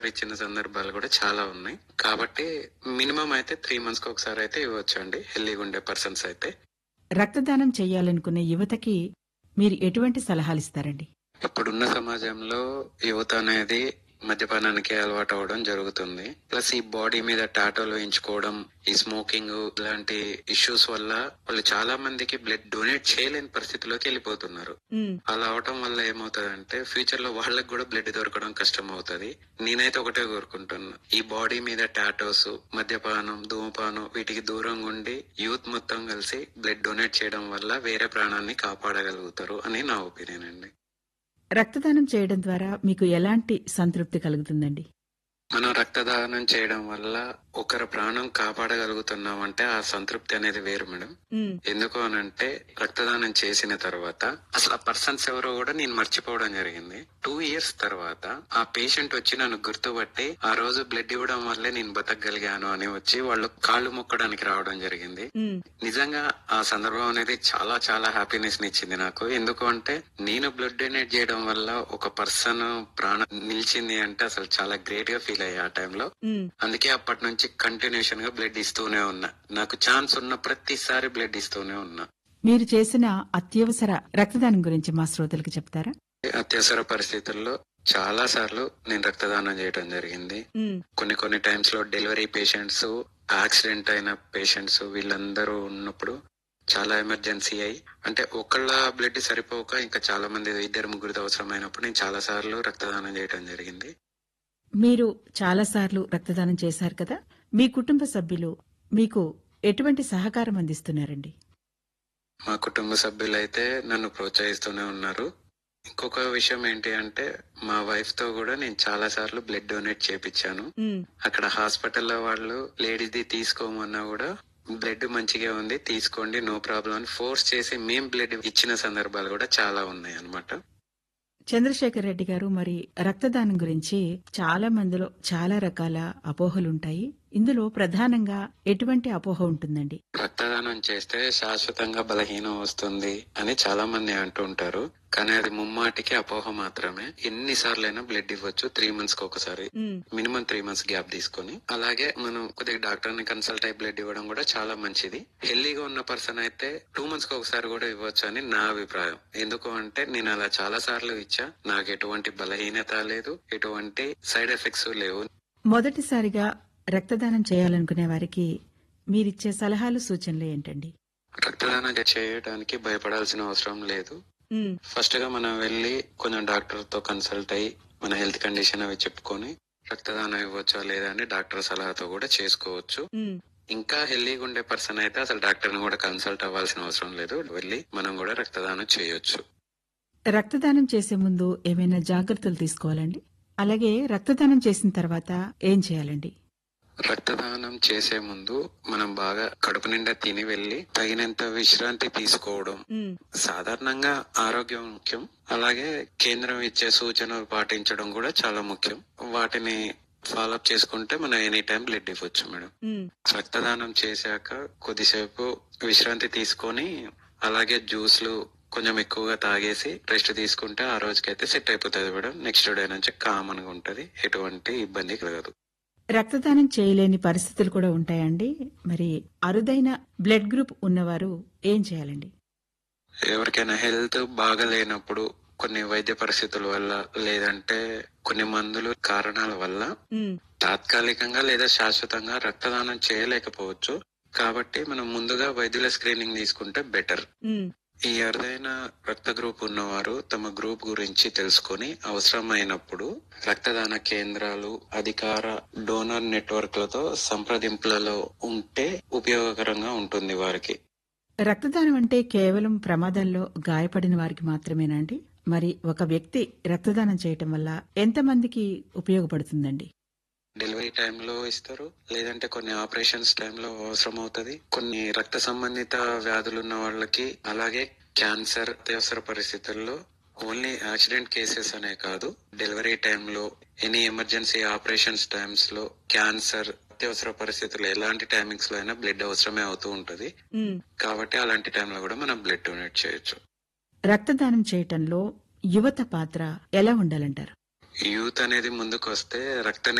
ఇచ్చిన సందర్భాలు కూడా చాలా ఉన్నాయి కాబట్టి మినిమం అయితే త్రీ మంత్స్ కి ఒకసారి అయితే ఇవ్వచ్చు అండి హెల్దీగా ఉండే పర్సన్స్ అయితే రక్తదానం చేయాలనుకునే యువతకి మీరు ఎటువంటి సలహాలు ఇస్తారండి ఇప్పుడున్న సమాజంలో యువత అనేది మద్యపానానికి అలవాటు అవడం జరుగుతుంది ప్లస్ ఈ బాడీ మీద టాటోలు వేయించుకోవడం ఈ స్మోకింగ్ ఇలాంటి ఇష్యూస్ వల్ల వాళ్ళు చాలా మందికి బ్లడ్ డొనేట్ చేయలేని పరిస్థితిలోకి వెళ్ళిపోతున్నారు అలా అవటం వల్ల ఏమవుతుందంటే ఫ్యూచర్ లో వాళ్ళకి కూడా బ్లడ్ దొరకడం కష్టం అవుతుంది నేనైతే ఒకటే కోరుకుంటున్నా ఈ బాడీ మీద టాటోస్ మద్యపానం ధూమపానం వీటికి దూరంగా ఉండి యూత్ మొత్తం కలిసి బ్లడ్ డొనేట్ చేయడం వల్ల వేరే ప్రాణాన్ని కాపాడగలుగుతారు అని నా ఒపీనియన్ అండి రక్తదానం చేయడం ద్వారా మీకు ఎలాంటి సంతృప్తి కలుగుతుందండి మనం రక్తదానం చేయడం వల్ల ఒకరి ప్రాణం కాపాడగలుగుతున్నామంటే ఆ సంతృప్తి అనేది వేరు మేడం ఎందుకు అనంటే రక్తదానం చేసిన తర్వాత అసలు ఆ పర్సన్స్ ఎవరో కూడా నేను మర్చిపోవడం జరిగింది టూ ఇయర్స్ తర్వాత ఆ పేషెంట్ వచ్చి నన్ను గుర్తుపట్టి ఆ రోజు బ్లడ్ ఇవ్వడం వల్లే నేను బతకగలిగాను అని వచ్చి వాళ్ళు కాళ్ళు మొక్కడానికి రావడం జరిగింది నిజంగా ఆ సందర్భం అనేది చాలా చాలా హ్యాపీనెస్ ఇచ్చింది నాకు ఎందుకు అంటే నేను బ్లడ్ డొనేట్ చేయడం వల్ల ఒక పర్సన్ ప్రాణం నిలిచింది అంటే అసలు చాలా గ్రేట్ గా ఫీల్ అయ్యా ఆ టైంలో అందుకే అప్పటి నుంచి కంటిన్యూషన్ గా బ్లడ్ ఇస్తూనే ఉన్నా నాకు ఛాన్స్ ఉన్న ప్రతిసారి బ్లడ్ ఇస్తూనే ఉన్నా మీరు చేసిన అత్యవసర రక్తదానం గురించి మా శ్రోతలకు చెప్తారా అత్యవసర పరిస్థితుల్లో చాలా సార్లు నేను రక్తదానం చేయడం జరిగింది కొన్ని కొన్ని టైమ్స్ లో డెలివరీ పేషెంట్స్ యాక్సిడెంట్ అయిన పేషెంట్స్ వీళ్ళందరూ ఉన్నప్పుడు చాలా ఎమర్జెన్సీ అయి అంటే ఒకళ్ళ బ్లడ్ సరిపోక ఇంకా చాలా మంది ఇద్దరు ముగ్గురు అవసరమైనప్పుడు నేను చాలా సార్లు రక్తదానం చేయడం జరిగింది మీరు చాలాసార్లు రక్తదానం చేశారు కదా మీ కుటుంబ సభ్యులు మీకు ఎటువంటి సహకారం అందిస్తున్నారండి మా కుటుంబ సభ్యులైతే నన్ను ప్రోత్సహిస్తూనే ఉన్నారు ఇంకొక విషయం ఏంటి అంటే మా వైఫ్ తో కూడా నేను చాలా సార్లు బ్లడ్ డొనేట్ చేపించాను అక్కడ హాస్పిటల్లో వాళ్ళు లేడీస్ది తీసుకోమన్నా కూడా బ్లడ్ మంచిగా ఉంది తీసుకోండి నో ప్రాబ్లం అని ఫోర్స్ చేసి మేం బ్లడ్ ఇచ్చిన సందర్భాలు కూడా చాలా ఉన్నాయి అన్నమాట చంద్రశేఖర్ రెడ్డి గారు మరి రక్తదానం గురించి చాలా మందిలో చాలా రకాల అపోహలుంటాయి ఇందులో ప్రధానంగా ఎటువంటి అపోహ ఉంటుందండి రక్తదానం చేస్తే శాశ్వతంగా బలహీనం వస్తుంది అని చాలా మంది అంటూ ఉంటారు కానీ అది ముమ్మాటికి అపోహ మాత్రమే ఎన్నిసార్లైనా బ్లడ్ ఇవ్వచ్చు త్రీ మంత్స్ కి ఒకసారి మినిమం త్రీ మంత్స్ గ్యాప్ తీసుకొని అలాగే మనం కొద్దిగా డాక్టర్ ని కన్సల్ట్ అయి బ్లడ్ ఇవ్వడం కూడా చాలా మంచిది హెల్దీగా ఉన్న పర్సన్ అయితే టూ మంత్స్ కి ఒకసారి కూడా ఇవ్వచ్చు అని నా అభిప్రాయం ఎందుకు అంటే నేను అలా చాలా సార్లు ఇచ్చా నాకు ఎటువంటి బలహీనత లేదు ఎటువంటి సైడ్ ఎఫెక్ట్స్ లేవు మొదటిసారిగా రక్తదానం చేయాలనుకునే వారికి మీరిచ్చే సలహాలు సూచనలు ఏంటండి రక్తదానం చేయడానికి భయపడాల్సిన అవసరం లేదు ఫస్ట్ గా మనం వెళ్ళి కొంచెం డాక్టర్ తో కన్సల్ట్ అయ్యి మన హెల్త్ కండిషన్ అవి చెప్పుకొని రక్తదానం ఇవ్వచ్చా లేదా అని డాక్టర్ సలహాతో కూడా చేసుకోవచ్చు ఇంకా హెల్దీగా ఉండే పర్సన్ అయితే అసలు డాక్టర్ ని కూడా కన్సల్ట్ అవ్వాల్సిన అవసరం లేదు వెళ్ళి మనం కూడా రక్తదానం చేయొచ్చు రక్తదానం చేసే ముందు ఏమైనా జాగ్రత్తలు తీసుకోవాలండి అలాగే రక్తదానం చేసిన తర్వాత ఏం చేయాలండి రక్తదానం చేసే ముందు మనం బాగా కడుపు నిండా తిని వెళ్ళి తగినంత విశ్రాంతి తీసుకోవడం సాధారణంగా ఆరోగ్యం ముఖ్యం అలాగే కేంద్రం ఇచ్చే సూచనలు పాటించడం కూడా చాలా ముఖ్యం వాటిని ఫాలో అప్ చేసుకుంటే మనం ఎనీ టైం బ్లడ్ ఇవ్వచ్చు మేడం రక్తదానం చేశాక కొద్దిసేపు విశ్రాంతి తీసుకొని అలాగే జ్యూస్లు కొంచెం ఎక్కువగా తాగేసి రెస్ట్ తీసుకుంటే ఆ రోజుకైతే సెట్ అయిపోతుంది మేడం నెక్స్ట్ డే నుంచి కామన్ గా ఉంటది ఎటువంటి ఇబ్బంది కలగదు రక్తదానం చేయలేని పరిస్థితులు కూడా ఉంటాయండి మరి అరుదైన బ్లడ్ గ్రూప్ ఉన్నవారు ఏం చేయాలండి ఎవరికైనా హెల్త్ బాగలేనప్పుడు కొన్ని వైద్య పరిస్థితుల వల్ల లేదంటే కొన్ని మందులు కారణాల వల్ల తాత్కాలికంగా లేదా శాశ్వతంగా రక్తదానం చేయలేకపోవచ్చు కాబట్టి మనం ముందుగా వైద్యుల స్క్రీనింగ్ తీసుకుంటే బెటర్ ఈ అరుదైన రక్త గ్రూప్ ఉన్నవారు తమ గ్రూప్ గురించి తెలుసుకొని అవసరమైనప్పుడు రక్తదాన కేంద్రాలు అధికార డోనర్ నెట్వర్క్లతో సంప్రదింపులలో ఉంటే ఉపయోగకరంగా ఉంటుంది వారికి రక్తదానం అంటే కేవలం ప్రమాదాల్లో గాయపడిన వారికి మాత్రమేనా అండి మరి ఒక వ్యక్తి రక్తదానం చేయటం వల్ల ఎంతమందికి ఉపయోగపడుతుందండి డెలివరీ టైంలో ఇస్తారు లేదంటే కొన్ని ఆపరేషన్స్ టైంలో అవసరం అవుతుంది కొన్ని రక్త సంబంధిత వ్యాధులు ఉన్న వాళ్ళకి అలాగే క్యాన్సర్ అత్యవసర పరిస్థితుల్లో ఓన్లీ యాక్సిడెంట్ కేసెస్ అనే కాదు డెలివరీ టైంలో ఎనీ ఎమర్జెన్సీ ఆపరేషన్స్ టైమ్స్ లో క్యాన్సర్ అత్యవసర పరిస్థితుల్లో ఎలాంటి టైమింగ్స్ లో అయినా బ్లడ్ అవసరమే అవుతూ ఉంటది కాబట్టి అలాంటి టైంలో కూడా మనం బ్లడ్ డొనేట్ చేయొచ్చు రక్తదానం చేయటంలో యువత పాత్ర ఎలా ఉండాలంటారు యూత్ అనేది ముందుకు వస్తే రక్త